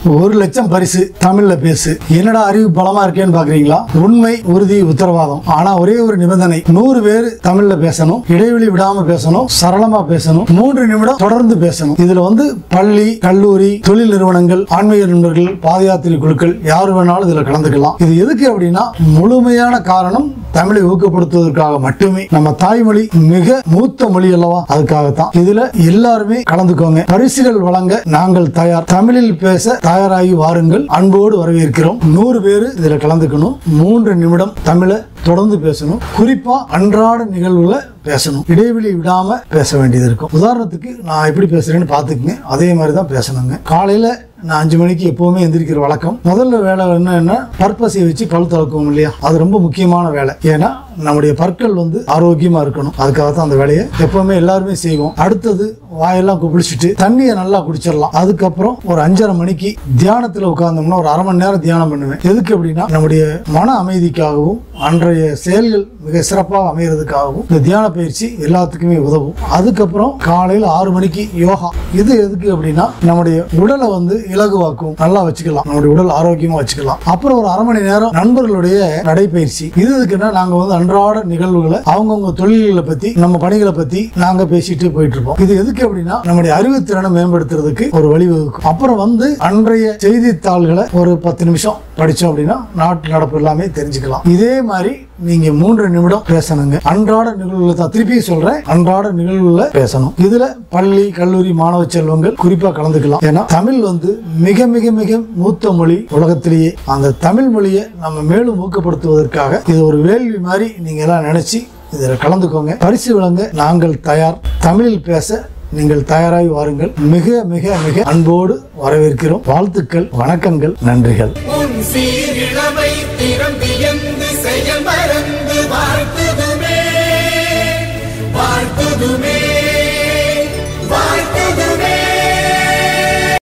ஒரு லட்சம் பரிசு தமிழ்ல பேசு என்னடா அறிவு பலமா இருக்கேன்னு பாக்குறீங்களா உண்மை உறுதி உத்தரவாதம் ஆனா ஒரே ஒரு நிபந்தனை நூறு பேர் தமிழ்ல பேசணும் இடைவெளி விடாம பேசணும் சரளமா பேசணும் மூன்று நிமிடம் தொடர்ந்து பேசணும் இதுல வந்து பள்ளி கல்லூரி தொழில் நிறுவனங்கள் ஆன்மீக நண்பர்கள் பாத யாத்திரை குழுக்கள் யார் வேணாலும் இதுல கலந்துக்கலாம் இது எதுக்கு அப்படின்னா முழுமையான காரணம் தமிழை ஊக்கப்படுத்துவதற்காக மட்டுமே நம்ம தாய்மொழி மிக மூத்த மொழி அல்லவா அதுக்காகத்தான் இதுல எல்லாருமே கலந்துக்கோங்க பரிசுகள் வழங்க நாங்கள் தயார் தமிழில் பேச தயாராகி வாருங்கள் அன்போடு வரவேற்கிறோம் நூறு பேர் இதுல கலந்துக்கணும் மூன்று நிமிடம் தமிழை தொடர்ந்து பேசணும் குறிப்பா அன்றாட நிகழ்வுல பேசணும் இடைவெளி விடாம பேச வேண்டியது இருக்கும் உதாரணத்துக்கு நான் எப்படி பேசுறேன்னு பாத்துக்கங்க அதே மாதிரி தான் பேசணுங்க காலையில நான் அஞ்சு மணிக்கு எப்பவுமே எந்திரிக்கிற வழக்கம் முதல்ல வேலை என்னன்னா பற்பசையை வச்சு பல் துளக்குவோம் இல்லையா அது ரொம்ப முக்கியமான வேலை ஏன்னா நம்முடைய பற்கள் வந்து ஆரோக்கியமா இருக்கணும் அதுக்காக தான் அந்த வேலையை எப்பவுமே எல்லாருமே செய்வோம் அடுத்தது வாயெல்லாம் குளிச்சுட்டு தண்ணியை நல்லா குடிச்சிடலாம் அதுக்கப்புறம் ஒரு அஞ்சரை மணிக்கு தியானத்துல உட்கார்ந்தோம்னா ஒரு அரை மணி நேரம் தியானம் பண்ணுவேன் எதுக்கு அப்படின்னா நம்முடைய மன அமைதிக்காகவும் அன்றைய செயல்கள் மிக சிறப்பாக அமைகிறதுக்காகவும் இந்த தியான பயிற்சி எல்லாத்துக்குமே உதவும் அதுக்கப்புறம் காலையில் ஆறு மணிக்கு யோகா இது எதுக்கு அப்படின்னா நம்முடைய உடலை வந்து இலகுவாக்கும் நல்லா வச்சுக்கலாம் நம்முடைய உடல் ஆரோக்கியமா வச்சுக்கலாம் அப்புறம் ஒரு அரை மணி நேரம் நண்பர்களுடைய நடைப்பயிற்சி இது எதுக்குன்னா நாங்க வந்து அன்றாட நிகழ்வுகளை அவங்கவுங்க தொழில்களை பத்தி நம்ம பணிகளை பத்தி நாங்க பேசிட்டு போயிட்டு இருப்போம் இது எதுக்கு அப்படின்னா நம்முடைய அறிவுத்திறனை மேம்படுத்துறதுக்கு ஒரு வழிவகுக்கும் அப்புறம் வந்து அன்றைய செய்தித்தாள்களை ஒரு பத்து நிமிஷம் படிச்சோம் அப்படின்னா நாட்டு நடப்பு எல்லாமே தெரிஞ்சுக்கலாம் இதே மாதிரி நீங்க மூன்று நிமிடம் பேசணுங்க அன்றாட நிகழ்வுல தான் திருப்பி சொல்றேன் அன்றாட நிகழ்வுல பேசணும் இதுல பள்ளி கல்லூரி மாணவ செல்வங்கள் குறிப்பா கலந்துக்கலாம் ஏன்னா தமிழ் வந்து மிக மிக மிக மூத்த மொழி உலகத்திலேயே அந்த தமிழ் மொழியை நம்ம மேலும் ஊக்கப்படுத்துவதற்காக இது ஒரு வேள்வி மாதிரி நீங்க எல்லாம் நினைச்சு இதில் கலந்துக்கோங்க பரிசு வழங்க நாங்கள் தயார் தமிழில் பேச நீங்கள் தயாராகி வாருங்கள் மிக மிக மிக அன்போடு வரவேற்கிறோம் வாழ்த்துக்கள் வணக்கங்கள் நன்றிகள் உன் சீரிழமை திறம் வியந்து செயல் மறந்து வாழ்த்து